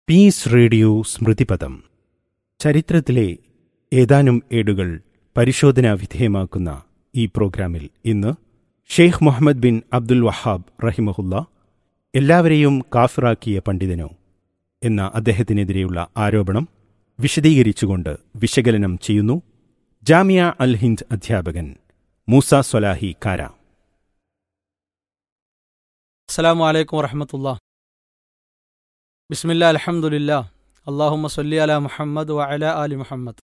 piece radio സ്മൃതിപദം ചരിത്രത്തിലെ ഏതാനും ഏടുകൾ പരിശോധനാ വിധേയമാക്കുന്ന ഈ പ്രോഗ്രാമിൽ ഇന്ന് Sheikh Muhammad bin Abdul Wahhab റഹിമഹുല്ല എല്ലാവരെയും കാഫിറാക്കിയ പണ്ഡിതനോ എന്ന അദ്ദേഹത്തിനെതിരെയുള്ള ആരോപണം വിശദീകരിച്ചുകൊണ്ട് വിശകലനം ചെയ്യുന്നു ജാമിയ അൽ ഹിന്ദ് അധ്യാപകൻ മൂസ സ്വലാഹി കാര അസ്സാം വലൈക്കും വറഹമത്തുള്ള ബിസ്മില്ല അലഹമുല്ല അള്ളാഹുമ്മ സല്ലി അല മുഹമ്മദ് വഅല ആലി മുഹമ്മദ്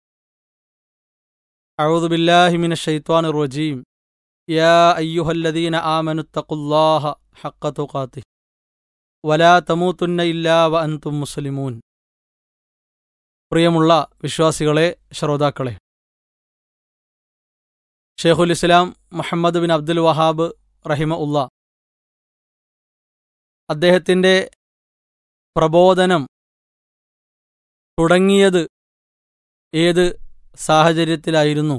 أعوذ بالله من الشيطان الرجيم يا أيها الذين آمنوا اتقوا الله حق تقاته ولا تموتن إلا وأنتم مسلمون പ്രിയമുള്ള വിശ്വാസികളെ ശ്രോതാക്കളെ ഷെയ്ഖുൽ Islam Muhammad bin Abdul Wahhab റഹിമ ഉള്ള അദ്ദേഹത്തിൻ്റെ പ്രബോധനം തുടങ്ങിയത് ഏത് സാഹചര്യത്തിലായിരുന്നു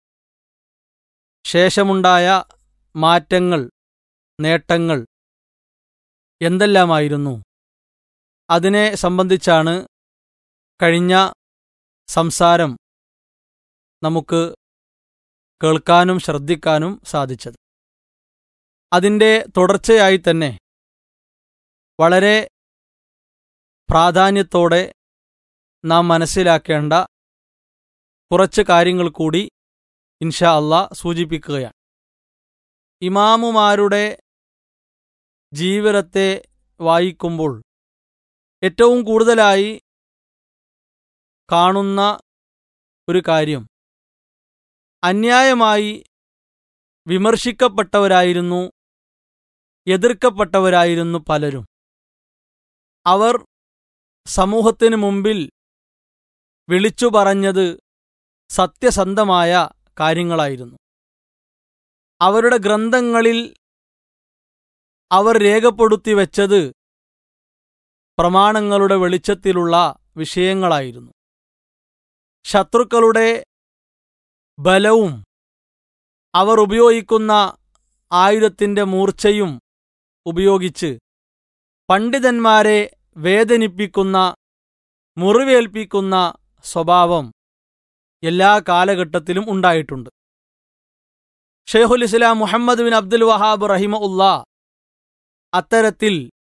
ശേഷമുണ്ടായ മാറ്റങ്ങൾ നേട്ടങ്ങൾ എന്തെല്ലാമായിരുന്നു അതിനെ സംബന്ധിച്ചാണ് കഴിഞ്ഞ സംസാരം നമുക്ക് കേൾക്കാനും ശ്രദ്ധിക്കാനും സാധിച്ചത് അതിൻ്റെ തുടർച്ചയായി തന്നെ വളരെ പ്രാധാന്യത്തോടെ നാം മനസ്സിലാക്കേണ്ട കുറച്ച് കാര്യങ്ങൾ കൂടി ഇൻഷാ അള്ളാ സൂചിപ്പിക്കുകയാണ് ഇമാമുമാരുടെ ജീവിതത്തെ വായിക്കുമ്പോൾ ഏറ്റവും കൂടുതലായി കാണുന്ന ഒരു കാര്യം അന്യായമായി വിമർശിക്കപ്പെട്ടവരായിരുന്നു എതിർക്കപ്പെട്ടവരായിരുന്നു പലരും അവർ സമൂഹത്തിനു മുമ്പിൽ വിളിച്ചു പറഞ്ഞത് സത്യസന്ധമായ കാര്യങ്ങളായിരുന്നു അവരുടെ ഗ്രന്ഥങ്ങളിൽ അവർ രേഖപ്പെടുത്തി വച്ചത് പ്രമാണങ്ങളുടെ വെളിച്ചത്തിലുള്ള വിഷയങ്ങളായിരുന്നു ശത്രുക്കളുടെ ബലവും അവർ ഉപയോഗിക്കുന്ന ആയുധത്തിൻ്റെ മൂർച്ചയും ഉപയോഗിച്ച് പണ്ഡിതന്മാരെ വേദനിപ്പിക്കുന്ന മുറിവേൽപ്പിക്കുന്ന സ്വഭാവം എല്ലാ കാലഘട്ടത്തിലും ഉണ്ടായിട്ടുണ്ട് ഷെയ്ഖുൽ Islam Muhammad bin Abdul Wahhab റഹിമ ഉള്ള അത്തരത്തിൽ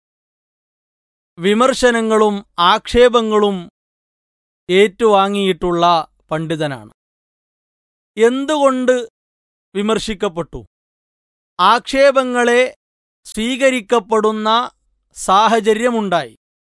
വിമർശനങ്ങളും ആക്ഷേപങ്ങളും ഏറ്റുവാങ്ങിയിട്ടുള്ള പണ്ഡിതനാണ് എന്തുകൊണ്ട് വിമർശിക്കപ്പെട്ടു ആക്ഷേപങ്ങളെ സ്വീകരിക്കപ്പെടുന്ന സാഹചര്യമുണ്ടായി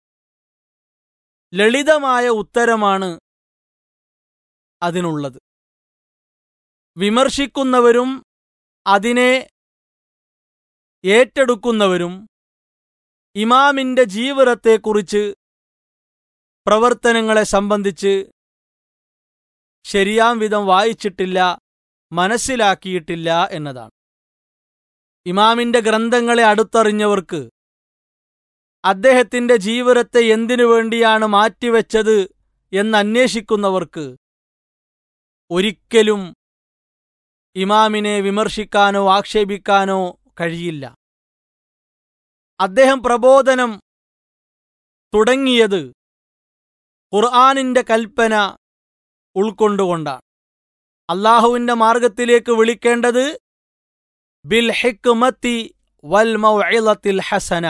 ലളിതമായ ഉത്തരമാണ് അതിനുള്ളത് വിമർശിക്കുന്നവരും അതിനെ ഏറ്റെടുക്കുന്നവരും ഇമാമിന്റെ ജീവിതത്തെക്കുറിച്ച് പ്രവർത്തനങ്ങളെ സംബന്ധിച്ച് ശരിയാം വിധം വായിച്ചിട്ടില്ല മനസ്സിലാക്കിയിട്ടില്ല എന്നതാണ് ഇമാമിന്റെ ഗ്രന്ഥങ്ങളെ അടുത്തറിഞ്ഞവർക്ക് അദ്ദേഹത്തിന്റെ ജീവിതത്തെ എന്തിനു വേണ്ടിയാണ് മാറ്റിവെച്ചത് എന്നന്വേഷിക്കുന്നവർക്ക് ഒരിക്കലും ഇമാമിനെ വിമർശിക്കാനോ ആക്ഷേപിക്കാനോ കഴിയില്ല അദ്ദേഹം പ്രബോധനം തുടങ്ങിയത് ഖുർആാനിന്റെ കൽപ്പന ഉൾക്കൊണ്ടുകൊണ്ടാണ് അള്ളാഹുവിന്റെ മാർഗത്തിലേക്ക് വിളിക്കേണ്ടത് ബിൽ ഹിക്മത്തി വൽ മൗഇളത്തിൽ ഹസന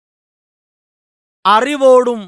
അറിവോടും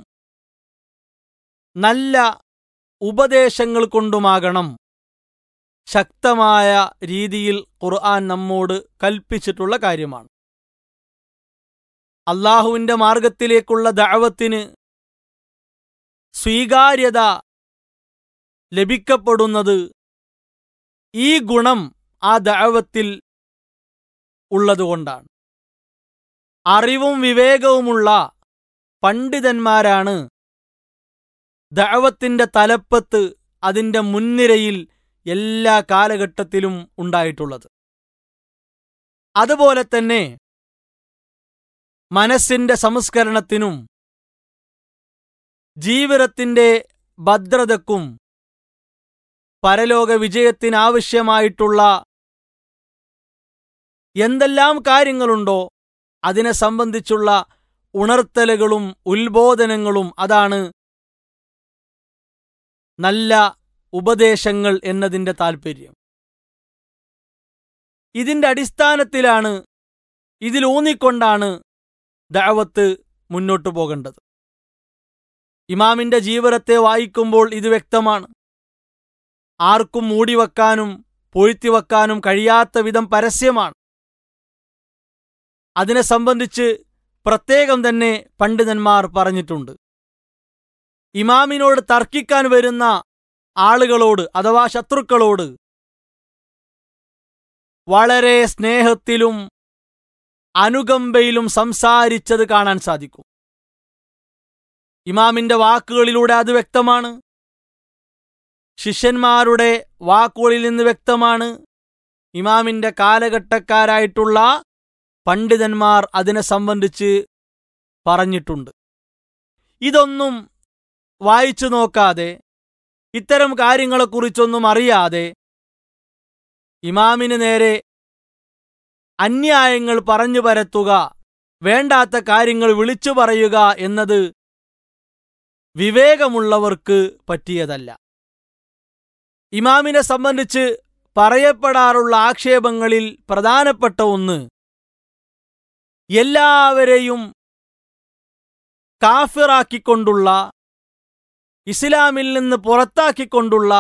നല്ല ഉപദേശങ്ങൾ കൊണ്ടുമാകണം ശക്തമായ രീതിയിൽ ഖുർആൻ നമ്മോട് കൽപ്പിച്ചിട്ടുള്ള കാര്യമാണ് അള്ളാഹുവിന്റെ മാർഗത്തിലേക്കുള്ള ദഅവത്തിന് സ്വീകാര്യത ലഭിക്കപ്പെടുന്നത് ഈ ഗുണം ആ ദഅവത്തിൽ ഉള്ളതുകൊണ്ടാണ് അറിവും വിവേകവുമുള്ള പണ്ഡിതന്മാരാണ് ദഅവത്തിന്റെ തലപ്പത്ത് അതിന്റെ മുൻനിരയിൽ എല്ലാ കാലഘട്ടത്തിലും ഉണ്ടായിട്ടുള്ളത് അതുപോലെ തന്നെ മനസ്സിന്റെ സംസ്കരണത്തിനും ജീവിതത്തിന്റെ ഭദ്രതക്കും പരലോക വിജയത്തിനാവശ്യമായിട്ടുള്ള എന്തെല്ലാം കാര്യങ്ങളുണ്ടോ അതിനെ സംബന്ധിച്ചുള്ള ഉണർത്തലുകളും ഉത്ബോധനങ്ങളും അതാണ് നല്ല ഉപദേശങ്ങൾ എന്നതിൻ്റെ താൽപ്പര്യം ഇതിന്റെ അടിസ്ഥാനത്തിലാണ് ഇതിലൂന്നിക്കൊണ്ടാണ് ദഅവത്ത് മുന്നോട്ടു പോകേണ്ടത് ഇമാമിന്റെ ജീവിതത്തെ വായിക്കുമ്പോൾ ഇത് വ്യക്തമാണ് ആർക്കും മൂടിവെക്കാനും പൊഴുത്തിവെക്കാനും കഴിയാത്ത വിധം പരസ്യമാണ് അതിനെ സംബന്ധിച്ച് പ്രത്യേകം തന്നെ പണ്ഡിതന്മാർ പറഞ്ഞിട്ടുണ്ട് ഇമാമിനോട് തർക്കിക്കാൻ വരുന്ന ആളുകളോട് അഥവാ ശത്രുക്കളോട് വളരെ സ്നേഹത്തിലും അനുകമ്പയിലും സംസാരിച്ചത് കാണാൻ സാധിക്കും ഇമാമിന്റെ വാക്കുകളിലൂടെ അത് വ്യക്തമാണ് ശിഷ്യന്മാരുടെ വാക്കുകളിൽ നിന്ന് വ്യക്തമാണ് ഇമാമിന്റെ കാലഘട്ടക്കാരായിട്ടുള്ള പണ്ഡിതന്മാർ അതിനെ സംബന്ധിച്ച് പറഞ്ഞിട്ടുണ്ട് ഇതൊന്നും വായിച്ചു നോക്കാതെ ഇത്തരം കാര്യങ്ങളെക്കുറിച്ചൊന്നും അറിയാതെ ഇമാമിന് നേരെ അന്യായങ്ങൾ പറഞ്ഞു പരത്തുക വേണ്ടാത്ത കാര്യങ്ങൾ വിളിച്ചു പറയുക എന്നത് വിവേകമുള്ളവർക്ക് പറ്റിയതല്ല ഇമാമിനെ സംബന്ധിച്ച് പറയപ്പെടാറുള്ള ആക്ഷേപങ്ങളിൽ പ്രധാനപ്പെട്ട ഒന്ന് എല്ലാവരെയും കാഫിറാക്കിക്കൊണ്ടുള്ള ഇസ്ലാമിൽ നിന്ന് പുറത്താക്കിക്കൊണ്ടുള്ള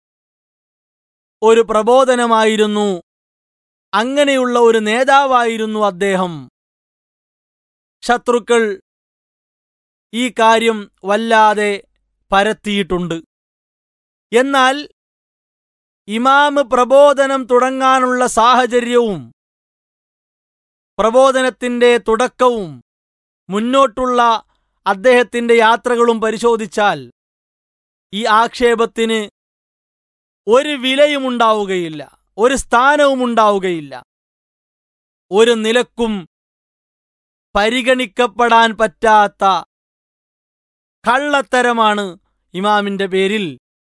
ഒരു പ്രബോധനമായിരുന്നു അങ്ങനെയുള്ള ഒരു നേതാവായിരുന്നു അദ്ദേഹം ശത്രുക്കൾ ഈ കാര്യം വല്ലാതെ പരത്തിയിട്ടുണ്ട് എന്നാൽ ഇമാമ് പ്രബോധനം തുടങ്ങാനുള്ള സാഹചര്യവും പ്രബോധനത്തിന്റെ തുടക്കവും മുന്നോട്ടുള്ള അദ്ദേഹത്തിന്റെ യാത്രകളും പരിശോധിച്ചാൽ ഈ ആക്ഷേപത്തിന് ഒരു വിലയും ഉണ്ടാവുകയില്ല ഒരു സ്ഥാനവും ഉണ്ടാവുകയില്ല ഒരു നിലക്കും പരിഗണിക്കപ്പെടാൻ പറ്റാത്ത കള്ളത്തരമാണ് ഇമാമിന്റെ പേരിൽ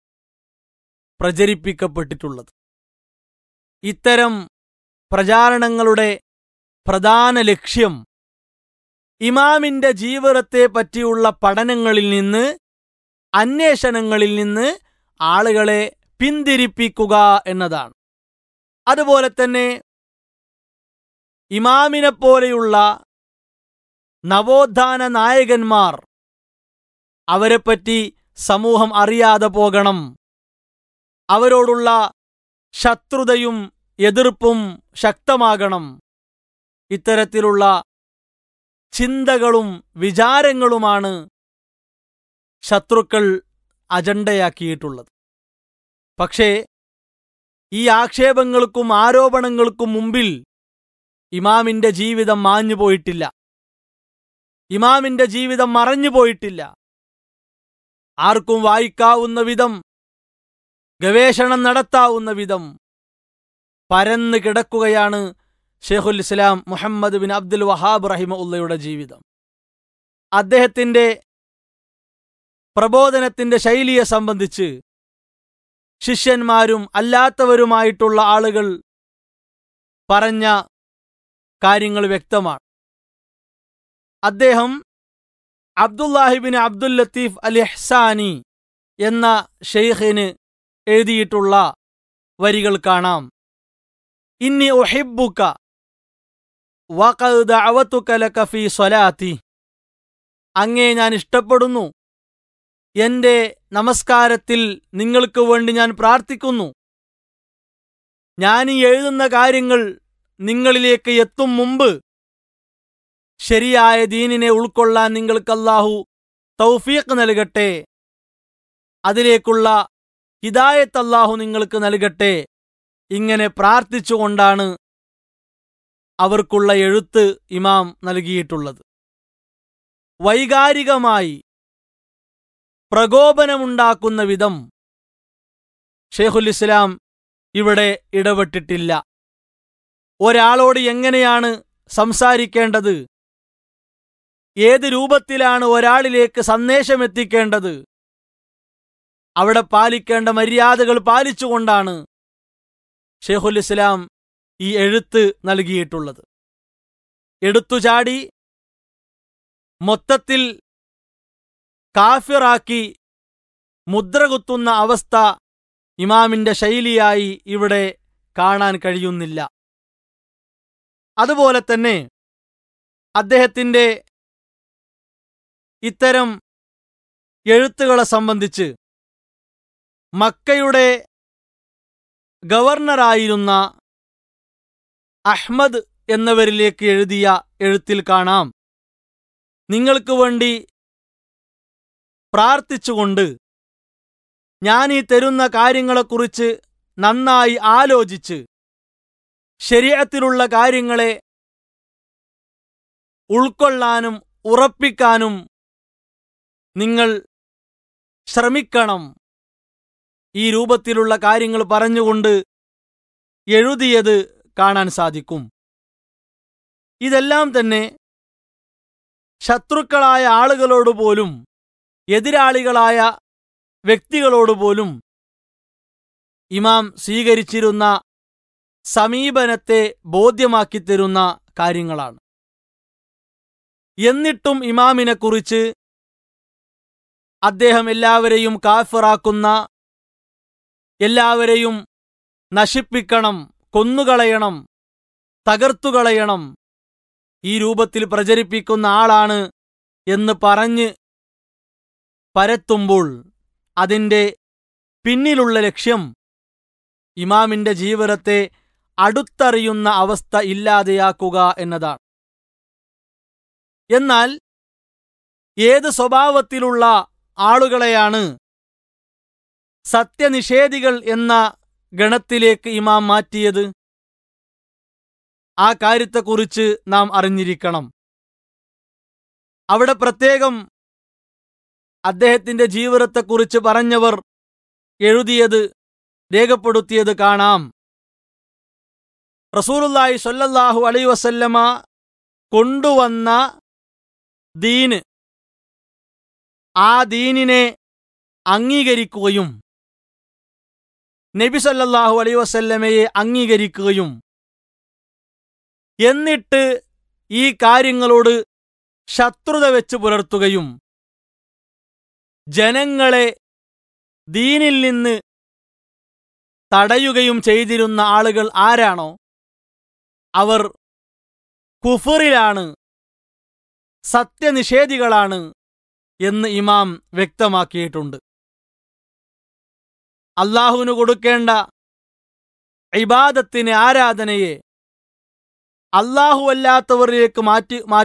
പ്രചരിപ്പിക്കപ്പെട്ടിട്ടുള്ളത് ഇത്തരം പ്രചാരണങ്ങളുടെ പ്രധാന ലക്ഷ്യം ഇമാമിന്റെ ജീവിതത്തെ പറ്റിയുള്ള പഠനങ്ങളിൽ നിന്ന് അന്വേഷണങ്ങളിൽ നിന്ന് ആളുകളെ പിന്തിരിപ്പിക്കുക എന്നതാണ് അതുപോലെ തന്നെ ഇമാമിനെ പോലെയുള്ള നവോത്ഥാന നായകന്മാർ അവരെപ്പറ്റി സമൂഹം അറിയാതെ പോകണം അവരോടുള്ള ശത്രുതയും എതിർപ്പും ശക്തമാകണം ഇത്തരത്തിലുള്ള ചിന്തകളും വിചാരങ്ങളുമാണ് ശത്രുക്കൾ അജണ്ടയാക്കിയിട്ടുള്ളത് പക്ഷേ ഈ ആക്ഷേപങ്ങൾക്കും ആരോപണങ്ങൾക്കും മുമ്പിൽ ഇമാമിന്റെ ജീവിതം മാഞ്ഞു പോയിട്ടില്ല ഇമാമിന്റെ ജീവിതം മറഞ്ഞു പോയിട്ടില്ല ആർക്കും വായിക്കാവുന്ന വിധം ഗവേഷണം നടത്താവുന്ന വിധം പരന്ന് കിടക്കുകയാണ് ഷെയ്ഖുൽ Islam Muhammad bin Abdul Wahhab റഹിമ ഉള്ളയുടെ ജീവിതം അദ്ദേഹത്തിന്റെ പ്രബോധനത്തിന്റെ ശൈലിയെ സംബന്ധിച്ച് ശിഷ്യന്മാരും അല്ലാത്തവരുമായിട്ടുള്ള ആളുകൾ പറഞ്ഞ കാര്യങ്ങൾ വ്യക്തമാണ് അദ്ദേഹം അബ്ദുല്ലാഹിബിൻ അബ്ദുൽ ലത്തീഫ് അൽ ഇഹ്സാനി എന്ന ഷെയ്ഖിന് എഴുതിയിട്ടുള്ള വരികൾ കാണാം ഇന്നി ഒഹിബുക്ക ഫീ സ്വലാത്തി അങ്ങേ ഞാൻ ഇഷ്ടപ്പെടുന്നു എന്റെ നമസ്കാരത്തിൽ നിങ്ങൾക്ക് വേണ്ടി ഞാൻ പ്രാർത്ഥിക്കുന്നു ഞാൻ ഈ എഴുതുന്ന കാര്യങ്ങൾ നിങ്ങളിലേക്ക് എത്തും മുമ്പ് ശരിയായ ദീനിനെ ഉൾക്കൊള്ളാൻ നിങ്ങൾക്ക് അല്ലാഹു തൗഫീഖ് നൽകട്ടെ അതിലേക്കുള്ള ഹിദായത്ത് അല്ലാഹു നിങ്ങൾക്ക് നൽകട്ടെ ഇങ്ങനെ പ്രാർത്ഥിച്ചുകൊണ്ടാണ് അവർക്കുള്ള എഴുത്ത് ഇമാം നൽകിയിട്ടുള്ളത് വൈകാരികമായി പ്രകോപനമുണ്ടാക്കുന്ന വിധം ഷെയ്ഖുൽ ഇസ്ലാം ഇവിടെ ഇടപെട്ടിട്ടില്ല ഒരാളോട് എങ്ങനെയാണ് സംസാരിക്കേണ്ടത് ഏത് രൂപത്തിലാണ് ഒരാളിലേക്ക് സന്ദേശമെത്തിക്കേണ്ടത് അവിടെ പാലിക്കേണ്ട മര്യാദകൾ പാലിച്ചുകൊണ്ടാണ് ഷെയ്ഖുൽ ഇസ്ലാം ഈ എഴുത്ത് നൽകിയിട്ടുള്ളത് എടുത്തുചാടി മൊത്തത്തിൽ കാഫിറാക്കി മുദ്രകുത്തുന്ന അവസ്ഥ ഇമാമിന്റെ ശൈലിയായി ഇവിടെ കാണാൻ കഴിയുന്നില്ല അതുപോലെ തന്നെ അദ്ദേഹത്തിന്റെ ഇത്തരം എഴുത്തുകളെ സംബന്ധിച്ച് മക്കയുടെ ഗവർണറായിരുന്ന അഹ്മദ് എന്നവരിലേക്ക് എഴുതിയ എഴുത്തിൽ കാണാം നിങ്ങൾക്ക് വേണ്ടി പ്രാർത്ഥിച്ചുകൊണ്ട് ഞാൻ ഈ തരുന്ന കാര്യങ്ങളെക്കുറിച്ച് നന്നായി ആലോചിച്ച് ശരീരത്തിലുള്ള കാര്യങ്ങളെ ഉൾക്കൊള്ളാനും ഉറപ്പിക്കാനും നിങ്ങൾ ശ്രമിക്കണം ഈ രൂപത്തിലുള്ള കാര്യങ്ങൾ പറഞ്ഞുകൊണ്ട് എഴുതിയത് കാണാൻ സാധിക്കും ഇതെല്ലാം തന്നെ ശത്രുക്കളായ ആളുകളോട് പോലും എതിരാളികളായ വ്യക്തികളോട് പോലും ഇമാം സ്വീകരിച്ചിരുന്ന സമീപനത്തെ ബോധ്യമാക്കി തരുന്ന കാര്യങ്ങളാണ് എന്നിട്ടും ഇമാമിനെക്കുറിച്ച് അദ്ദേഹം എല്ലാവരെയും കാഫിറാക്കുന്ന എല്ലാവരെയും നശിപ്പിക്കണം കൊന്നുകളയണം തകർത്തുകളയണം ഈ രൂപത്തിൽ പ്രചരിപ്പിക്കുന്ന ആളാണ് എന്ന് പറഞ്ഞ് പരത്തുമ്പോൾ അതിന്റെ പിന്നിലുള്ള ലക്ഷ്യം ഇമാമിന്റെ ജീവിതത്തെ അടുത്തറിയുന്ന അവസ്ഥ ഇല്ലാതെയാക്കുക എന്നതാണ് എന്നാൽ ഏത് സ്വഭാവത്തിലുള്ള ആളുകളെയാണ് സത്യനിഷേധികൾ എന്ന ഗണത്തിലേക്ക് ഇമാം മാറ്റിയത് ആ കാര്യത്തെക്കുറിച്ച് നാം അറിഞ്ഞിരിക്കണം അവിടെ പ്രത്യേകം അദ്ദേഹത്തിന്റെ ജീവിതത്തെക്കുറിച്ച് പറഞ്ഞവർ എഴുതിയത് രേഖപ്പെടുത്തിയത് കാണാം റസൂലുല്ലാഹി സ്വല്ലല്ലാഹു അലൈ വസല്ലമ കൊണ്ടുവന്ന ദീന് ആ ദീനിനെ അംഗീകരിക്കുകയും നബി സല്ലല്ലാഹു അലൈ വസല്ലമയെ അംഗീകരിക്കുകയും എന്നിട്ട് ഈ കാര്യങ്ങളോട് ശത്രുത വെച്ച് പുലർത്തുകയും ജനങ്ങളെ ദീനിൽ നിന്ന് തടയുകയും ചെയ്തിരുന്ന ആളുകൾ ആരാണോ അവർ കുഫറിലാണ് സത്യനിഷേധികളാണ് എന്ന് ഇമാം വ്യക്തമാക്കിയിട്ടുണ്ട് അള്ളാഹുവിന് കൊടുക്കേണ്ട ഇബാദത്തിന് ആരാധനയെ അല്ലാഹുവല്ലാത്തവരിലേക്ക് മാറ്റി മാറ്റി